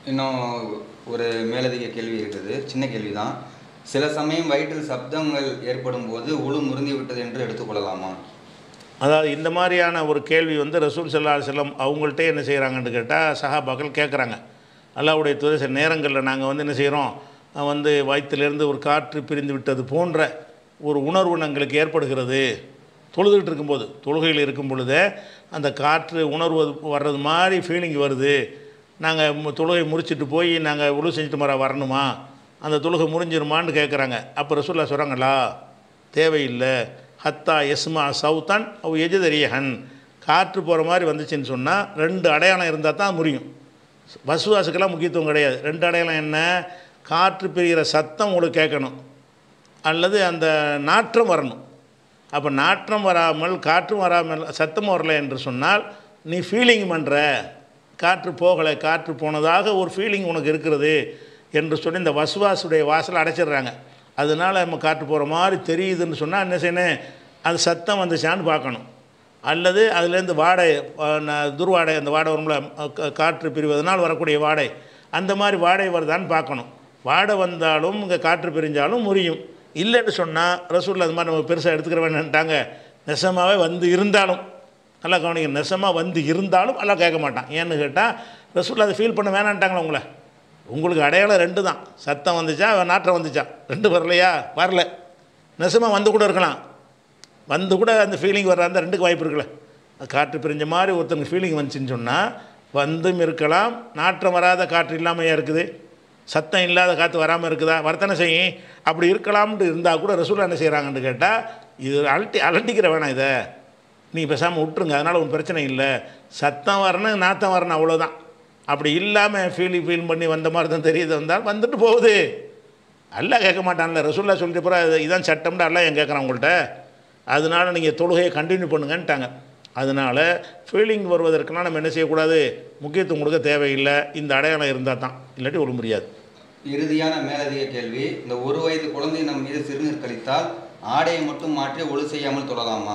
இன்னும் ஒரு மேலதிக கேள்வி இருக்குது சின்ன கேள்வி தான் சில சமயம் வயிற்றில் சப்தங்கள் ஏற்படும் போது உளு முருந்தி விட்டது என்று எடுத்துக்கொள்ளலாமா அதாவது இந்த மாதிரியான ஒரு கேள்வி வந்து ரசூல் சல்லா செல்லம் அவங்கள்ட்ட என்ன செய்கிறாங்கன்னு கேட்டால் சஹாபாக்கள் கேட்குறாங்க அல்லாவுடைய துறை சில நேரங்களில் நாங்கள் வந்து என்ன செய்கிறோம் வந்து வயிற்றிலிருந்து ஒரு காற்று பிரிந்து விட்டது போன்ற ஒரு உணர்வு எங்களுக்கு ஏற்படுகிறது தொழுதுகிட்டு இருக்கும்போது தொழுகையில் இருக்கும் பொழுதே அந்த காற்று உணர்வு வர்றது மாதிரி ஃபீலிங் வருது நாங்கள் தொழுகை முடிச்சிட்டு போய் நாங்கள் உழு செஞ்சுட்டு மர வரணுமா அந்த தொழுகை முறிஞ்சிருமான்னு கேட்குறாங்க அப்போ ரசூல்லா சொல்கிறாங்களா தேவையில்லை ஹத்தா எஸ்மா சவுத்தான் அவ் எஜுதரியஹன் காற்று போகிற மாதிரி வந்துச்சுன்னு சொன்னால் ரெண்டு அடையாளம் இருந்தால் தான் முடியும் பசுவாசுக்கெல்லாம் முக்கியத்துவம் கிடையாது ரெண்டு அடையாளம் என்ன காற்று பிரிகிற சத்தம் உங்களுக்கு கேட்கணும் அல்லது அந்த நாற்றம் வரணும் அப்போ நாற்றம் வராமல் காற்றும் வராமல் சத்தம் வரலை என்று சொன்னால் நீ ஃபீலிங் பண்ணுற காற்று போகலை காற்று போனதாக ஒரு ஃபீலிங் உனக்கு இருக்கிறது என்று சொல்லி இந்த வசுவாசுடைய வாசலை அடைச்சிடுறாங்க அதனால் நம்ம காற்று போகிற மாதிரி தெரியுதுன்னு சொன்னால் என்ன செய்யணும் அது சத்தம் வந்துச்சான்னு பார்க்கணும் அல்லது அதுலேருந்து வாடை அஹ், ந- துர்வாடை அந்த வாடை வரும்ல அஹ், கா- காற்று பிரிவதனால் வரக்கூடிய வாடை அந்த மாதிரி வாடை வருதான்னு பார்க்கணும் வாடை வந்தாலும் இங்கே காற்று பிரிஞ்சாலும் முறியும் இல்லைன்னு சொன்னால் ரசூலில் அது மாதிரி நம்ம பெருசாக எடுத்துக்கிற வேண்டாங்க நெசமாகவே வந்து இருந்தாலும் நல்லா கவனிங்க நெசமாக வந்து இருந்தாலும் எல்லாம் கேட்க மாட்டான் ஏன்னு கேட்டால் ரசூல் அதை ஃபீல் பண்ண வேணான்ட்டாங்களா உங்களை உங்களுக்கு அடையாளம் ரெண்டு தான் சத்தம் வந்துச்சா நாற்றம் வந்துச்சா ரெண்டு வரலையா வரல நெசமாக வந்து கூட இருக்கலாம் வந்து கூட அந்த ஃபீலிங் வர அந்த ரெண்டுக்கு வாய்ப்பு இருக்குல்ல அது காற்று பிரிஞ்ச மாதிரி ஒருத்தனுக்கு ஃபீலிங் வந்துச்சுன்னு சொன்னால் வந்தும் இருக்கலாம் நாற்றம் வராத காற்று இல்லாமையா இருக்குது சத்தம் இல்லாத காற்று வராமல் இருக்குதா வர்த்தனை செய்யும் அப்படி இருக்கலாம்னு இருந்தால் கூட ரசூலா என்ன செய்கிறாங்கன்னு கேட்டால் இது அலட்டி அலட்டிக்கிற வேணாம் இதை நீங்கள் பேசாமல் விட்டுருங்க அதனால் ஒன்றும் பிரச்சனை இல்லை சத்தம் வரணும் நாத்தம் வரணும் அவ்வளோதான் அப்படி இல்லாமல் ஃபீல் ஃபீல் பண்ணி வந்த மாதிரி தான் தெரியுது வந்தால் வந்துட்டு போகுது அல்லாஹ் கேட்க மாட்டான்ல ரசூல்லா சொல்லிட்டு போகிற இதான் சட்டம்னு அல்லாஹ் ஏன் கேட்குறான் உங்கள்கிட்ட அதனால் நீங்கள் தொழுகையை கண்டினியூ பண்ணுங்கன்ட்டாங்க அதனால் ஃபீலிங் வருவதற்கெல்லாம் நம்ம என்ன செய்யக்கூடாது முக்கியத்துவம் கொடுக்க தேவையில்லை இந்த அடையாளம் இருந்தால் தான் இல்லாட்டி ஒரு முடியாது இறுதியான மேலதிக கேள்வி இந்த ஒரு வயது குழந்தை நம் மீது சிறுநீர் கழித்தால் ஆடையை மட்டும் மாற்றி ஒழு செய்யாமல் தொழலாமா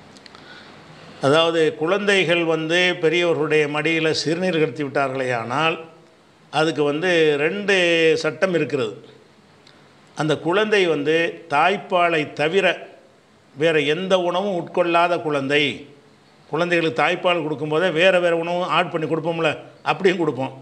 அதாவது குழந்தைகள் வந்து பெரியவர்களுடைய மடியில் சிறுநீர் கடத்தி விட்டார்களே ஆனால் அதுக்கு வந்து ரெண்டு சட்டம் இருக்கிறது அந்த குழந்தை வந்து தாய்ப்பாலை தவிர வேறு எந்த உணவும் உட்கொள்ளாத குழந்தை குழந்தைகளுக்கு தாய்ப்பால் கொடுக்கும்போதே வேறு வேறு உணவும் ஆட் பண்ணி கொடுப்போம்ல அப்படியும் கொடுப்போம்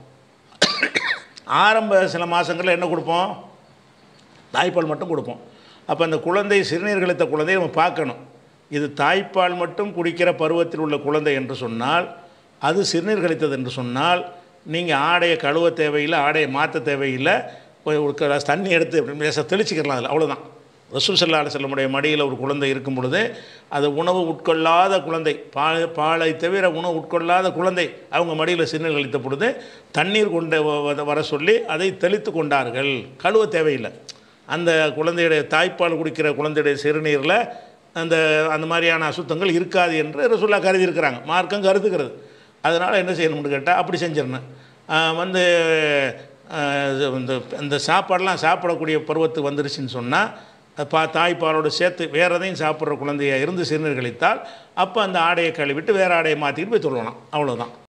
ஆரம்ப சில மாதங்களில் என்ன கொடுப்போம் தாய்ப்பால் மட்டும் கொடுப்போம் அப்போ அந்த குழந்தை சிறுநீர் கழித்த குழந்தையை நம்ம பார்க்கணும் இது தாய்ப்பால் மட்டும் குடிக்கிற பருவத்தில் உள்ள குழந்தை என்று சொன்னால் அது சிறுநீர் கழித்தது என்று சொன்னால் நீங்கள் ஆடையை கழுவ தேவையில்லை ஆடையை மாற்ற தேவையில்லை ஒரு ஒரு கிளாஸ் தண்ணி எடுத்து இப்படி லேசாக தெளிச்சிக்கலாம் அதில் அவ்வளோதான் ரசூல் சல்லா செல்லமுடைய மடியில் ஒரு குழந்தை இருக்கும் பொழுது அது உணவு உட்கொள்ளாத குழந்தை பால் பாலை தவிர உணவு உட்கொள்ளாத குழந்தை அவங்க மடியில் சிறுநீர் கழித்த பொழுது தண்ணீர் கொண்டு வ- வ- வர சொல்லி அதை தெளித்து கொண்டார்கள் கழுவ தேவையில்லை அந்த குழந்தையுடைய தாய்ப்பால் குடிக்கிற குழந்தையுடைய சிறுநீரில் அந்த அந்த மாதிரியான அசுத்தங்கள் இருக்காது என்று ரசூல்லா கருதி இருக்கிறாங்க மார்க்கம் கருதுகிறது அதனால் என்ன செய்யணும்னு கேட்டால் அப்படி செஞ்சிடணும் ஆஹ் வந்து ஆஹ் இந்த இந்த சாப்பாடெல்லாம் சாப்பிடக்கூடிய பருவத்துக்கு வந்துருச்சுன்னு சொன்னால் பா தாய்ப்பாலோடு சேர்த்து வேறு எதையும் சாப்பிட்ற குழந்தையா இருந்து சிறுநீர் கழித்தால் அப்போ அந்த ஆடையை கழுவிட்டு வேறு ஆடையை மாற்றிட்டு போய் தொழலாம் அவ்வளோதான்